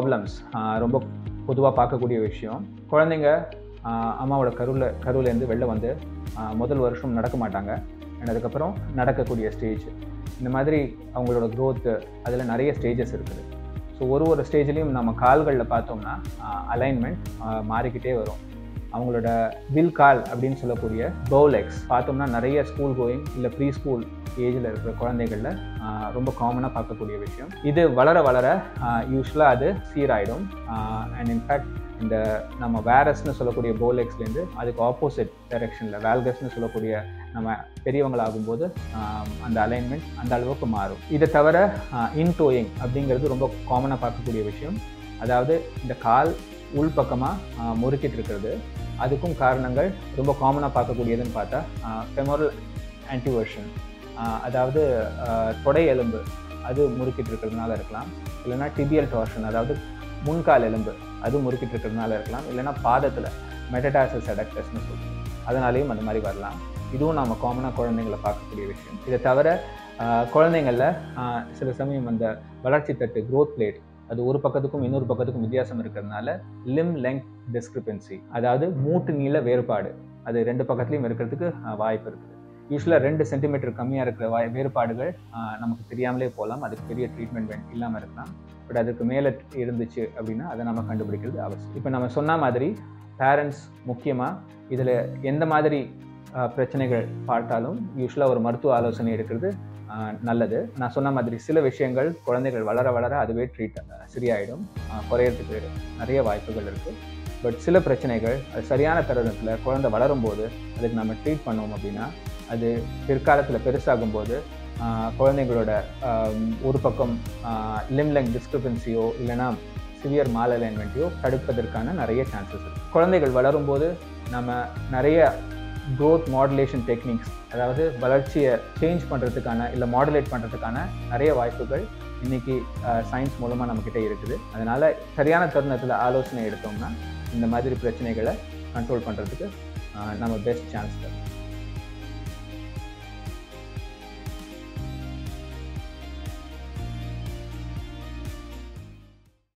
problems ரொம்ப பொதுவாக பார்க்கக்கூடிய விஷயம் குழந்தைங்க ஆஹ் அம்மாவோட கருவில் கருவிலேருந்து வெளில வந்து ஆஹ் முதல் வருஷம் நடக்க மாட்டாங்க and அதுக்கப்புறம் நடக்கக்கூடிய ஸ்டேஜ் இந்த மாதிரி அவங்களோட க்ரோத்து அதில் நிறைய ஸ்டேஜஸ் இருக்குது ஸோ ஒரு ஒரு ஸ்டேஜ்லேயும் நம்ம கால்களில் பார்த்தோம்னா அலைன்மெண்ட் மாறிக்கிட்டே வரும் அவங்களோட வில் கால் அப்படின்னு சொல்லக்கூடிய பவுலெக்ஸ் பார்த்தோம்னா நிறைய ஸ்கூல் கோயிங் இல்லை ப்ரீ ஸ்கூல் ஏஜில் இருக்கிற குழந்தைகளில் ஆஹ் ரொம்ப காமனாக பார்க்கக்கூடிய விஷயம் இது வளர வளர யூஸ்வலாக அது சீராயிடும் அண்ட் இன்ஃபேக்ட் இந்த நம்ம வேரஸ்னு சொல்லக்கூடிய போலெக்ஸ்லேருந்து அதுக்கு ஆப்போசிட் டைரெக்ஷனில் வேல்கஸ்னு சொல்லக்கூடிய நம்ம பெரியவங்களாகும்போது ஆஹ் அந்த அலைன்மெண்ட் அந்த அளவுக்கு மாறும் இதை தவிர இன்டோயிங் அப்படிங்கிறது ரொம்ப காமனாக பார்க்கக்கூடிய விஷயம் அதாவது இந்த கால் உள்பக்கமாக முறுக்கிட்டு இருக்கிறது அதுக்கும் காரணங்கள் ரொம்ப காமனாக பார்க்கக்கூடியதுன்னு பார்த்தா ஃபெமோரல் ஆன்டிவர்ஷன் அதாவது ஆஹ் தொடை எலும்பு அது முறுக்கிட்டு இருக்கிறதுனால இருக்கலாம் இல்லைன்னா டிபியல் டார்ஷன் அதாவது முன்கால் எலும்பு அது முறுக்கிட்டு இருக்கிறதுனால இருக்கலாம் இல்லைன்னா பாதத்தில் மெட்டடாசஸ் அடக்டஸ்னு சொல்லுவோம் அதனாலேயும் அந்த மாதிரி வரலாம் இதுவும் நம்ம காமனாக குழந்தைங்களை பார்க்கக்கூடிய விஷயம் இதை தவிர ஆஹ் குழந்தைங்களில் ஆஹ் சில சமயம் அந்த வளர்ச்சி தட்டு growth பிளேட் அது ஒரு பக்கத்துக்கும் இன்னொரு பக்கத்துக்கும் வித்தியாசம் இருக்கிறதுனால லிம் லெங்க் டிஸ்கிரிபன்சி அதாவது மூட்டு நீள வேறுபாடு அது ரெண்டு பக்கத்துலையும் இருக்கிறதுக்கு ஆஹ் வாய்ப்பு இருக்குது யூஸ்வலாக ரெண்டு சென்டிமீட்டர் கம்மியாக இருக்கிற வாய் வேறுபாடுகள் ஆஹ் நமக்கு தெரியாமலே போகலாம் அதுக்கு பெரிய ட்ரீட்மெண்ட் வேணும் இல்லாமல் இருக்கலாம் பட் அதுக்கு மேலே இருந்துச்சு அப்படின்னா அதை நம்ம கண்டுபிடிக்கிறது அவசியம் இப்போ நம்ம சொன்ன மாதிரி பேரண்ட்ஸ் முக்கியமாக இதில் எந்த மாதிரி ஆஹ் பிரச்சனைகள் பார்த்தாலும் யூஸ்வலாக ஒரு மருத்துவ ஆலோசனை எடுக்கிறது ஆஹ் நல்லது நான் சொன்ன மாதிரி சில விஷயங்கள் குழந்தைகள் வளர வளர அதுவே ட்ரீட் சரியாயிடும் ஆஹ் குறையறதுக்கு நிறைய வாய்ப்புகள் இருக்குது பட் சில பிரச்சனைகள் அது சரியான தருணத்தில் குழந்தை வளரும்போது அதுக்கு நம்ம ட்ரீட் பண்ணோம் அப்படின்னா அது பிற்காலத்தில் பெருசாகும்போது ஆஹ் குழந்தைங்களோட ஆஹ் ஒரு பக்கம் லிம் லெங் டிஸ்கிரிபன்சியோ இல்லைன்னா சிவியர் மால் அலைன்மெண்ட்டையோ தடுப்பதற்கான நிறைய சான்சஸ் இருக்கு குழந்தைகள் வளரும்போது நம்ம நிறைய growth மாடுலேஷன் டெக்னிக்ஸ் அதாவது வளர்ச்சியை சேஞ்ச் பண்ணுறதுக்கான இல்லை மாடுலேட் பண்ணுறதுக்கான நிறைய வாய்ப்புகள் இன்னைக்கு சயின்ஸ் மூலமாக நம்மக்கிட்ட இருக்குது அதனால் சரியான தருணத்தில் ஆலோசனை எடுத்தோம்னா இந்த மாதிரி பிரச்சனைகளை கண்ட்ரோல் பண்ணுறதுக்கு நம்ம பெஸ்ட் சான்ஸ் தரும்